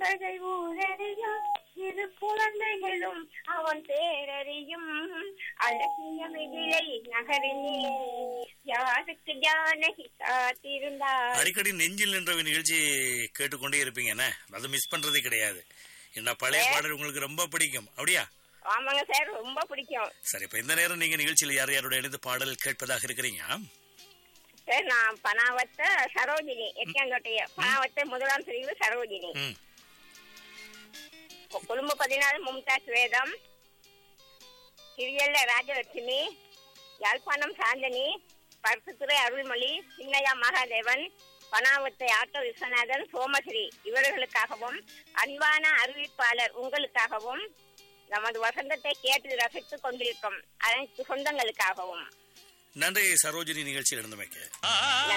என்பதை ஊரறியும் இரு குழந்தைகளும் அவன் பேரறியும் அழகிய மிதிலை நகரினிலே யாருக்கு ஜானகி காத்திருந்தார் அடிக்கடி நெஞ்சில் நின்ற நிகழ்ச்சி கேட்டுக்கொண்டே இருப்பீங்க என்ன அதை மிஸ் பண்றதே கிடையாது என்ன பழைய பாடல் உங்களுக்கு ரொம்ப பிடிக்கும் அப்படியா ஆமாங்க சார் ரொம்ப பிடிக்கும் சரி இப்ப இந்த நேரம் நீங்க நிகழ்ச்சியில் யார் யாரோட இணைந்து பாடல் கேட்பதாக இருக்கிறீங்க சார் நான் பனாவத்த சரோஜினி எட்டியாந்தோட்டைய பனாவத்த முதலாம் பிரிவு சரோஜினி ம் கொழும்பு பதினாலு மும்தாஜ் வேதம் கிரியல்ல ராஜலட்சுமி யாழ்ப்பாணம் சாந்தனி பருத்துத்துறை அருள்மொழி சின்னையா மகாதேவன் பனாவத்தை ஆட்டோ விஸ்வநாதன் சோமஸ்ரீ இவர்களுக்காகவும் அன்பான அறிவிப்பாளர் உங்களுக்காகவும் நமது வசந்தத்தை கேட்டு ரசித்துக் கொண்டிருக்கும் அனைத்து சொந்தங்களுக்காகவும் நன்றி சரோஜினி நிகழ்ச்சியில் இருந்தமைக்கு